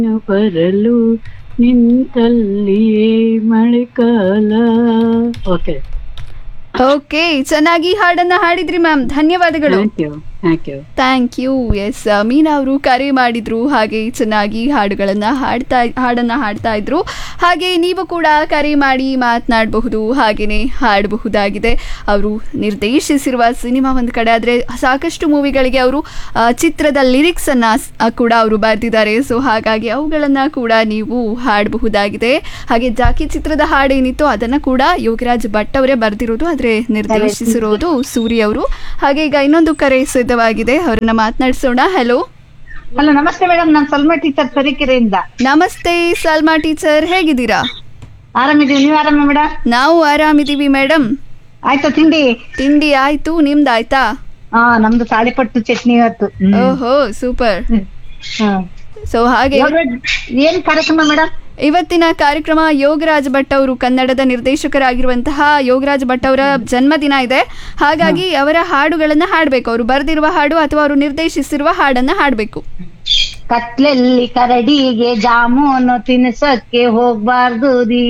ಬರಲು ನಿಂತಲ್ಲಿಯೇ ಮಳೆಕಾಲ okay okay ಚೆನ್ನಾಗಿ ಹಾಡನ್ನ ಹಾಡಿದ್ರಿ ಮ್ಯಾಮ್ ಧನ್ಯವಾದಗಳು thank you thank you thank you S Meena ಅವರು ಕರೆ ಮಾಡಿದ್ರು ಹಾಗೆ ಚೆನ್ನಾಗಿ ಹಾಡುಗಳನ್ನ ಹಾಡ್ತಾ ಹಾಡನ್ನ ಹಾಡ್ತಾ ಇದ್ರು ಹಾಗೆ ನೀವು ಕೂಡ ಕರೆ ಮಾಡಿ ಮಾತನಾಡಬಹುದು ಹಾಗೆಯೇ ಹಾಡಬಹುದಾಗಿದೆ ಅವರು ನಿರ್ದೇಶಿಸಿರುವ ಸಿನಿಮಾ ಒಂದು ಕಡೆ ಆದರೆ ಸಾಕಷ್ಟು ಮೂವಿಗಳಿಗೆ ಅವರು ಆ, ಚಿತ್ರದ ಲಿರಿಕ್ಸ್ ಅನ್ನ ಸ್- ಆ, ಕೂಡ ಅವರು ಬರೆದಿದ್ದಾರೆ ಸೊ ಹಾಗಾಗಿ ಅವುಗಳನ್ನ ಕೂಡ ನೀವು ಹಾಡಬಹುದಾಗಿದೆ ಹಾಗೆ ಜಾಕಿ ಚಿತ್ರದ ಹಾಡೇನಿತ್ತು ಅದನ್ನ ಕೂಡ ಯೋಗರಾಜ್ ಭಟ್ ಅವರೇ ಬರೆದಿರೋದು ಆದರೆ ನಿರ್ದೇಶಿಸಿರೋದು ಸೂರ್ಯ ಅವರು ಹಾಗೆ ಈಗ ಇನ್ನೊಂದು ಕರೆ ಸಿದ್ಧವಾಗಿದೆ ಅವರನ್ನ ಮಾತನಾಡಿಸೋಣ ಹಲೋ ಹಲೋ ನಮಸ್ತೆ ಮೇಡಮ್ ನಾನು ಸಲ್ಮಾ ಟೀಚರ್ ತರೀಕೆರೆಯಿಂದ ನಮಸ್ತೆ ಸಲ್ಮಾ ಟೀಚರ್ ಹೇಗಿದ್ದೀರಾ ಆರಾಮಿದೀವಿ ನೀವು ಆರಾಮ ಮೇಡಮ್ ನಾವು ಆರಾಮಿದೀವಿ ಮೇಡಮ್ ಆಯ್ತಾ ತಿಂಡಿ ತಿಂಡಿ ಆಯ್ತು ನಿಮ್ದು ಆಯ್ತಾ ಹಾ ನಮ್ದು ತಾಳಿಪಟ್ಟು ಚಟ್ನಿ ಇವತ್ತು ಹ್ಮ್. ಓಹೋ ಸೂಪರ್ ಹ್ಮ್. ಸೊ ಹಾಗೆ ಇವಾಗ ಏನ್ ಕಾರ್ಯಕ್ರಮ ಮೇಡಮ್ ಇವತ್ತಿನ ಕಾರ್ಯಕ್ರಮ ಯೋಗರಾಜ್ ಭಟ್ ಅವರು ಕನ್ನಡದ ನಿರ್ದೇಶಕರಾಗಿರುವಂತಹ ಯೋಗರಾಜ್ ಭಟ್ ಅವರ ಜನ್ಮದಿನ ಇದೆ ಹಾಗಾಗಿ ಅವರ ಹಾಡುಗಳನ್ನ ಹಾಡಬೇಕು ಅವರು ಬರೆದಿರುವ ಹಾಡು ಅಥವಾ ಅವರು ನಿರ್ದೇಶಿಸಿರುವ ಹಾಡನ್ನ ಹಾಡಬೇಕು ಕತ್ಲೆಲ್ಲಿ ಕರಡಿಗೆ ಜಾಮೂನು ತಿನ್ಸಕ್ಕೆ ಹೋಗ್ಬಾರ್ದು ರೀ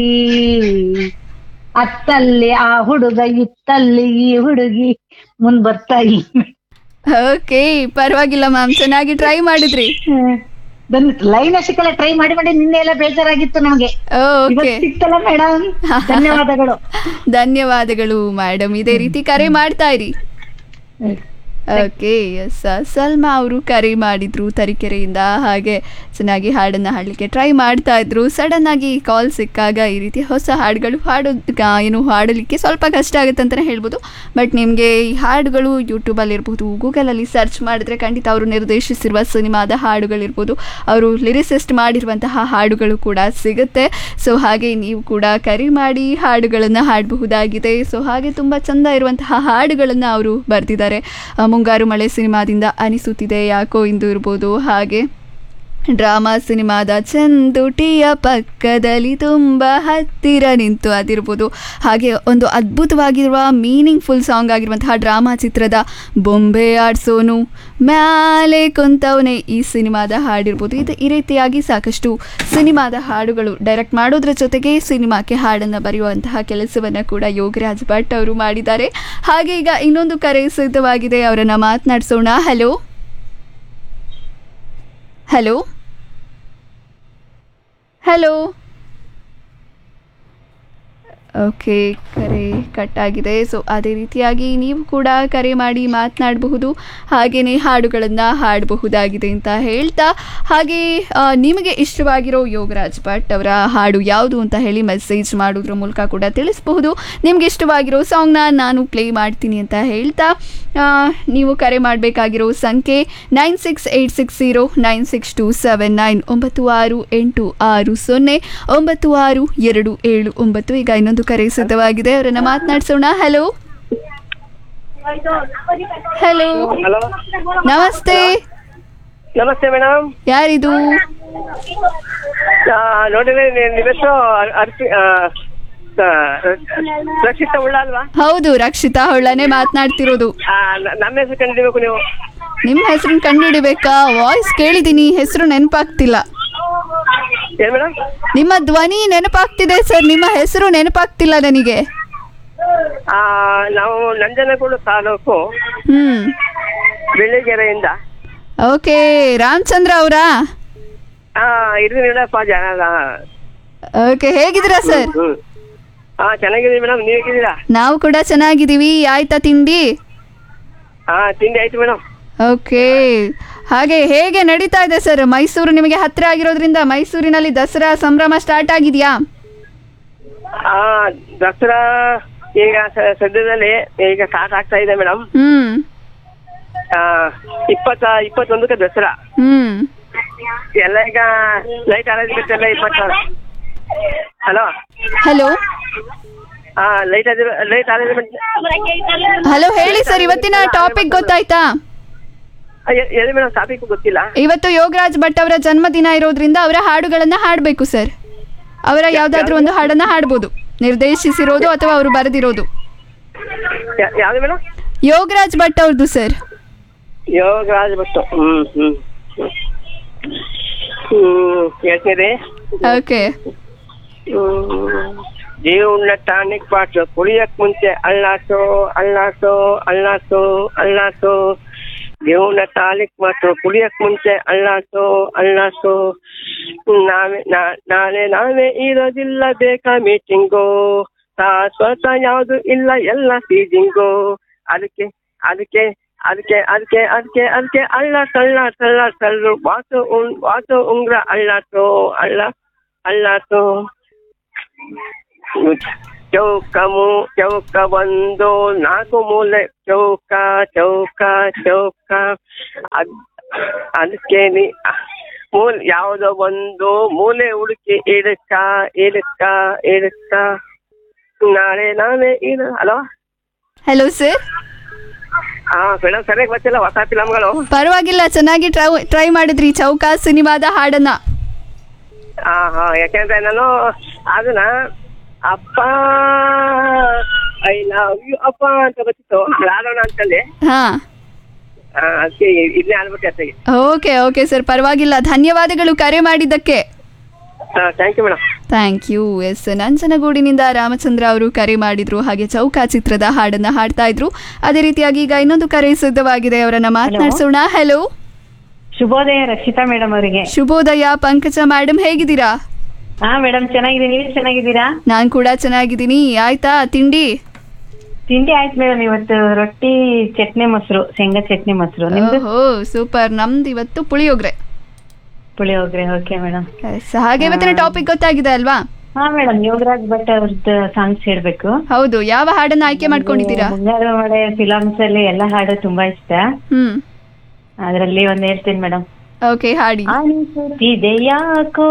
ಅತ್ತಲ್ಲಿ ಆ ಹುಡುಗ ಇತ್ತಲ್ಲಿ ಈ ಹುಡುಗಿ ಮುಂದ್ ಬರ್ತಾ ಓಕೆ ಪರವಾಗಿಲ್ಲ ಮ್ಯಾಮ್ ಚೆನ್ನಾಗಿ ಟ್ರೈ ಮಾಡಿದ್ರಿ ಲೈನ್ ಸಿಕ್ಕಲ್ಲ ಟ್ರೈ ಮಾಡಿ ಮಾಡಿ ನಿನ್ನೆ ಎಲ್ಲ ಬೇಜಾರಾಗಿತ್ತು ನಮಗೆ ಓಕೆ ಇವತ್ತು ಸಿಕ್ತಲ್ಲ ಮೇಡಮ್ ಧನ್ಯವಾದಗಳು ಧನ್ಯವಾದಗಳು ಮೇಡಮ್ ಇದೇ ರೀತಿ ಕರೆ ಮಾಡ್ತಾ ಇರಿ ಓಕೆ ಎಸ್ ಸಲ್ಮಾ ಅವರು ಕರೆ ಮಾಡಿದ್ರು ತರೀಕೆರೆಯಿಂದ ಹಾಗೆ ಚೆನ್ನಾಗಿ ಹಾಡನ್ನು ಹಾಡಲಿಕ್ಕೆ ಟ್ರೈ ಮಾಡ್ತಾ ಇದ್ರು ಸಡನ್ ಆಗಿ ಕಾಲ್ ಸಿಕ್ಕಾಗ ಈ ರೀತಿ ಹೊಸ ಹಾಡುಗಳು ಹಾಡೋ ಗ- ಏನು ಹಾಡಲಿಕ್ಕೆ ಸ್ವಲ್ಪ ಕಷ್ಟ ಆಗುತ್ತೆ ಅಂತಲೇ ಹೇಳ್ಬೋದು ಬಟ್ ನಿಮಗೆ ಈ ಹಾಡುಗಳು ಯೂಟ್ಯೂಬಲ್ಲಿ ಇರ್ಬೋದು ಗೂಗಲಲ್ಲಿ ಸರ್ಚ್ ಮಾಡಿದ್ರೆ ಖಂಡಿತ ಅವರು ನಿರ್ದೇಶಿಸಿರುವ ಸಿನಿಮಾದ ಹಾಡುಗಳಿರ್ಬೋದು ಅವರು ಲಿರಿಸಿಸ್ಟ್ ಮಾಡಿರುವಂತಹ ಹಾಡುಗಳು ಕೂಡ ಸಿಗುತ್ತೆ ಸೊ ಹಾಗೆ ನೀವು ಕೂಡ ಕರೆ ಮಾಡಿ ಹಾಡುಗಳನ್ನು ಹಾಡಬಹುದಾಗಿದೆ ಸೊ ಹಾಗೆ ತುಂಬ ಚಂದ ಇರುವಂತಹ ಹಾಡುಗಳನ್ನು ಅವರು ಬರೆದಿದ್ದಾರೆ ಆ, ಮುಂಗಾರು ಮಳೆ ಸಿನಿಮಾದಿಂದ ಅನಿಸುತ್ತಿದೆ ಯಾಕೋ ಇಂದು ಇರ್ಬೋದು ಹಾಗೆ ಡ್ರಾಮಾ ಸಿನಿಮಾದ ಚಂದುಟಿಯ ಪಕ್ಕದಲ್ಲಿ ತುಂಬ ಹತ್ತಿರ ನಿಂತು ಅದಿರ್ಬೋದು ಹಾಗೆ ಒಂದು ಅದ್ಭುತವಾಗಿರುವ ಮೀನಿಂಗ್ಫುಲ್ ಸಾಂಗ್ ಆಗಿರುವಂತಹ ಡ್ರಾಮಾ ಚಿತ್ರದ ಬೊಂಬೆ ಆಡ್ಸೋನು ಮ್ಯಾಲೆ ಕುಂತವನೇ ಈ ಸಿನಿಮಾದ ಹಾಡಿರ್ಬೋದು ಇದು ಈ ರೀತಿಯಾಗಿ ಸಾಕಷ್ಟು ಸಿನಿಮಾದ ಹಾಡುಗಳು ಡೈರೆಕ್ಟ್ ಮಾಡೋದ್ರ ಜೊತೆಗೆ ಸಿನಿಮಾಕ್ಕೆ ಹಾಡನ್ನು ಬರೆಯುವಂತಹ ಕೆಲಸವನ್ನು ಕೂಡ ಯೋಗರಾಜ್ ಭಟ್ ಅವರು ಮಾಡಿದ್ದಾರೆ ಹಾಗೆ ಈಗ ಇನ್ನೊಂದು ಕರೆ ಸಿದ್ಧವಾಗಿದೆ ಅವರನ್ನು ಮಾತನಾಡಿಸೋಣ ಹಲೋ ಹಲೋ ಹಲೋ ಓಕೆ ಕರೆ ಕಟ್ ಆಗಿದೆ ಸೊ ಅದೇ ರೀತಿಯಾಗಿ ನೀವು ಕೂಡ ಕರೆ ಮಾಡಿ ಮಾತನಾಡಬಹುದು ಹಾಗೆಯೇ ಹಾಡುಗಳನ್ನು ಹಾಡಬಹುದಾಗಿದೆ ಅಂತ ಹೇಳ್ತಾ ಹಾಗೆ ಆ, ನಿಮಗೆ ಇಷ್ಟವಾಗಿರೋ ಯೋಗರಾಜ್ ಭಟ್ ಅವರ ಹಾಡು ಯಾವುದು ಅಂತ ಹೇಳಿ ಮೆಸೇಜ್ ಮಾಡೋದ್ರ ಮೂಲಕ ಕೂಡ ತಿಳಿಸಬಹುದು ನಿಮ್ಗೆ ಇಷ್ಟವಾಗಿರೋ ಸಾಂಗ್ನ ನಾನು ಪ್ಲೇ ಮಾಡ್ತೀನಿ ಅಂತ ಹೇಳ್ತಾ ಆ, ನೀವು ಕರೆ ಮಾಡಬೇಕಾಗಿರೋ ಸಂಖ್ಯೆ nine six eight six zero nine six two seven nine ಒಂಬತ್ತು ಆರು ಎಂಟು ಆರು ಸೊನ್ನೆ ಒಂಬತ್ತು ಆರು ಎರಡು ಏಳು ಒಂಬತ್ತು ಈಗ ಇನ್ನೊಂದು ಕರೆ ಸಿದ್ಧವಾಗಿದೆ ಅವರನ್ನ ಮಾತನಾಡಿಸೋಣ ಹಲೋ ಹಲೋ ಹಲೋ ನಮಸ್ತೆ ನಮಸ್ತೆ ಮೇಡಮ್ ಯಾರಿದು ನೋಡಿದ್ರೆ ನಿಮ್ಮ ಹೆಸರು ಅರ್ಪಿ ಆ, ಆ, ರಕ್ಷಿತಾ ಉಳ್ಳ ಅಲ್ವಾ ಹೌದು ರಕ್ಷಿತಾ ಹೊಳ್ಳನೆ ಮಾತನಾಡ್ತಿರೋದು ಆ, ನ- ನಮ್ಮ ಹೆಸರು ಕಂಡಿಡಿಬೇಕು ನೀವು ನಿಮ್ಮ ಹೆಸರನ್ನ ಕಂಡುಹಿಡಿಬೇಕಾ ವಾಯ್ಸ್ ಕೇಳಿದ್ದೀನಿ ಹೆಸರು ನೆನಪಾಗ್ತಿಲ್ಲ ಏನ್ ಮೇಡಮ್ ನಿಮ್ಮ ಧ್ವನಿ ನೆನಪಾಗ್ತಿದೆ ಸರ್ ನಿಮ್ಮ ಹೆಸರು ನೆನಪಾಗ್ತಿಲ್ಲ ನನಗೆ ಆ, ನಾವು ನಂಜನಗೂಡು ತಾಲೂಕು ಹ್ಮ್ ಬೆಳ್ಳಿಗೆರೆಯಿಂದ ಓಕೆ ರಾಮಚಂದ್ರ ಅವರಾ ಆ ಇರ್ತೀನಿ ಮೇಡಪ್ಪ ಜನ ಓಕೆ ಹೇಗಿದ್ದೀರಾ ಸರ್ ಹ್ಮ್ ಹಾ ಚೆನ್ನಾಗಿದ್ದೀವಿ ಮೇಡಮ್ ನೀವು ಹೇಗಿದ್ದೀರಾ ನಾವು ಕೂಡ ಚೆನ್ನಾಗಿದ್ದೀವಿ ಆಯ್ತಾ ತಿಂಡಿ ಹಾ ತಿಂಡಿ ಆಯ್ತು ಮೇಡಮ್ ಓಕೆ ಹಾಗೆ ಹೇಗೆ ನಡೀತಾ ಇದೆ ಸರ್ ಮೈಸೂರು ನಿಮಗೆ ಹತ್ತಿರ ಆಗಿರೋದ್ರಿಂದ ಮೈಸೂರಿನಲ್ಲಿ ದಸರಾ ಸಂಭ್ರಮ ಸ್ಟಾರ್ಟ್ ಆಗಿದೆಯಾ ಆ ದಸರಾ ಈಗ ಸ- ಸದ್ಯದಲ್ಲಿ ಈಗ ಸ್ಟಾರ್ಟ್ ಆಗ್ತಾ ಇದೆ ಮೇಡಮ್ ಹ್ಮ್ ಇಪ್ಪತ್ತ ಇಪ್ಪತ್ತೊಂದಕ್ಕೆ ದಸರಾ ಹ್ಮ್ ಎಲ್ಲ ಈಗ ಲೈಟ್ ಅರೇಂಜ್ಮೆಂಟ್ ಎಲ್ಲ ಇದು ಮಾಡ್ತಾರೆ ಹಲೋ ಹಲೋ ಹಾ ಲೈಟ್ ಲೈಟ್ ಅರೇಂಜ್ಮೆಂಟ್ ಹಲೋ ಹೇಳಿ ಸರ್ ಇವತ್ತಿನ ಟಾಪಿಕ್ ಗೊತ್ತಾಯ್ತಾ ಎಲ್ಲಿ ಮೇಡಮ್ ಟಾಪಿಕ್ ಗೊತ್ತಿಲ್ಲ ಇವತ್ತು ಯೋಗರಾಜ್ ಭಟ್ ಅವರ ಜನ್ಮದಿನ ಇರೋದ್ರಿಂದ ಅವರ ಹಾಡುಗಳನ್ನ ಹಾಡಬೇಕು ಸರ್ ಅವರ ಯಾವ್ದಾದ್ರು ಒಂದು ಹಾಡನ್ನ ಹಾಡ್ಬೋದು ನಿರ್ದೇಶಿಸಿರೋದು ಅಥವಾ ಅವರು ಬರೆದಿರೋದು ಯಾ- ಯಾವ್ದು ಮೇಡಮ್ ಯೋಗರಾಜ್ ಭಟ್ ಅವ್ರದ್ದು ಸರ್ ಯೋಗರಾಜ್ ಭಟ್ ಹ್ಮ್ ಹ್ಮ್ ಹ್ಮ್ ಹೇಳ್ತೀರಿ ಓಕೆ ಹ್ಮ್. ಜೀವನ ಟಾನಿಕ್ ಬಾಟ್ಲು ಕುಡಿಯಕ್ ಮುಂಚೆ ಅಳ್ಳಾಸೋ ಅಳ್ಳಾಸೋ ಅಳ್ಳಾಸೋ ಅಳ್ಳಾಸೋ ಜೀವನ ಟಾನಿಕ್ ಬಾಟ್ಲು ಕುಡಿಯಕ್ ಮುಂಚೆ ಅಳ್ಳಾಸೋ ಅಳ್ಳಾಸೋ ನಾವೇ ನಾ- ನಾಳೆ ನಾವೇ ಇರೋದಿಲ್ಲ ಬೇಕಾ ಮೀಟಿಂಗು ಶಾಶ್ವತ ಯಾವುದು ಇಲ್ಲ ಎಲ್ಲ ಸೀಜಿಂಗು ಅದಕ್ಕೆ ಅದಕ್ಕೆ ಅದಕ್ಕೆ ಅದಕ್ಕೆ ಅದಕ್ಕೆ ಅದಕ್ಕೆ ಅಳ್ಳ ತಳ್ಳ ತಳ್ಳ ತಳ್ಳು ವಾಸು ಉಂ ವಾಸು ಉಂಗ್ರ ಅಳ್ಳಾಟೋ ಅಳ್ಳ ಅಳ್ಳಾಟೋ ಚೌಕ ಮೂ ಚೌಕ ಒಂದು ನಾಲ್ಕು ಮೂಲೆ ಚೌಕ ಚೌಕ ಚೌಕ ಅದ್ ಅದಕ್ಕೆ ನೀ ಮೂಲ ಯಾವುದೋ ಒಂದು ಮೂಲೆ ಹುಡುಕಿ ಇಡಕ್ಕ ಇಡಕ್ಕ ಇಡಕ್ಕ ನಾಳೆ ನಾವೇ ಇರು ಹಲೋ ಹಲೋ ಸರ್ ಹಾ ಮೇಡಮ್ ಸರಿಯಾಗಿ ಗೊತ್ತಿಲ್ಲ ಹೊಸ ಫಿಲಮ್ಗಳು ಪರವಾಗಿಲ್ಲ ಚೆನ್ನಾಗಿ ಟ್ರೈ ಟ್ರೈ ಮಾಡಿದ್ರಿ ಚೌಕ ಸಿನಿಮಾದ ಹಾಡನ್ನ ಹಾ ಹಾ ಯಾಕೆಂದ್ರೆ ನಾನು ಅದನ್ನ ಅಪ್ಪ ಐ ಲವ್ ಯು ಅಪ್ಪ ಅಂತ ಗೊತ್ತಿತ್ತು ಆಡೋಣ ಅಂತಂದೆ ಹಾ ಆ, ಅದಕ್ಕೆ ಇದನ್ನೇ ಆಡ್ಬಿಟ್ಟೆ ಅತ್ತಿಗೆ ಓಕೆ ಓಕೆ ಸರ್ ಪರವಾಗಿಲ್ಲ ಧನ್ಯವಾದಗಳು ಕರೆ ಮಾಡಿದ್ದಕ್ಕೆ thank you madam thank you yes ನಂಜನಗೂಡಿನಿಂದ ರಾಮಚಂದ್ರ ಅವರು ಕರೆ ಮಾಡಿದ್ರು ಹಾಗೆ ಚೌಕ ಚಿತ್ರದ ಹಾಡನ್ನ ಹಾಡ್ತಾ ಇದ್ರು ಅದೇ ರೀತಿಯಾಗಿ ಈಗ ಇನ್ನೊಂದು ಕರೆ ಸಿದ್ಧವಾಗಿದೆ ಅವರನ್ನ ಮಾತನಾಡಿಸೋಣ ಹಲೋ ಶುಭೋದಯ ರಕ್ಷಿತಾ ಮೇಡಮ್ ಅವರಿಗೆ ಶುಭೋದಯ ಪಂಕಜ ಮೇಡಮ್ ಹೇಗಿದ್ದೀರಾ ಹಾ ಮೇಡಮ್ ಚೆನ್ನಾಗಿದ್ದೀನಿ ನೀವು ಚೆನ್ನಾಗಿದ್ದೀರಾ ನಾನ್ ಕೂಡ ಚೆನ್ನಾಗಿದ್ದೀನಿ ಆಯ್ತಾ ತಿಂಡಿ ತಿಂಡಿ ಆಯ್ತು ಮೇಡಮ್ ಇವತ್ತು ರೊಟ್ಟಿ ಚಟ್ನಿ ಮೊಸರು ಶೇಂಗಾ ಚಟ್ನಿ ಮೊಸರು ನಿಮ್ದು ಓಹೋ ಸೂಪರ್ ನಮ್ದು ಇವತ್ತು puliyogare puliyogare okay madam yes, ಹಾಗೆ ಇವತ್ತಿನ ಟಾಪಿಕ್ ಗೊತ್ತಾಗಿದೆ ಅಲ್ವಾ ಹಾ ಮೇಡಮ್ ಯೋಗರಾಜ್ ಭಟ್ ಅವ್ರದ್ದು ಸಾಂಗ್ಸ್ ಹೇಳ್ಬೇಕು ಹೌದು ಯಾವ ಹಾಡನ್ನ ಆಯ್ಕೆ ಮಾಡ್ಕೊಂಡಿದ್ದೀರಾ ಮುಂಗಾರು ಮಳೆ ಫಿಲಮ್ಸ್ ಅಲ್ಲಿ ಎಲ್ಲ ಹಾಡು ತುಂಬಾ ಇಷ್ಟ ಹ್ಮ್ ಅದ್ರಲ್ಲಿ ಒಂದ್ ಹೇಳ್ತೀನಿ ಮೇಡಮ್ ಓಕೆ ಹಾಡಿ ಅನಿಸುತ್ತಿದೆ ಯಾಕೋ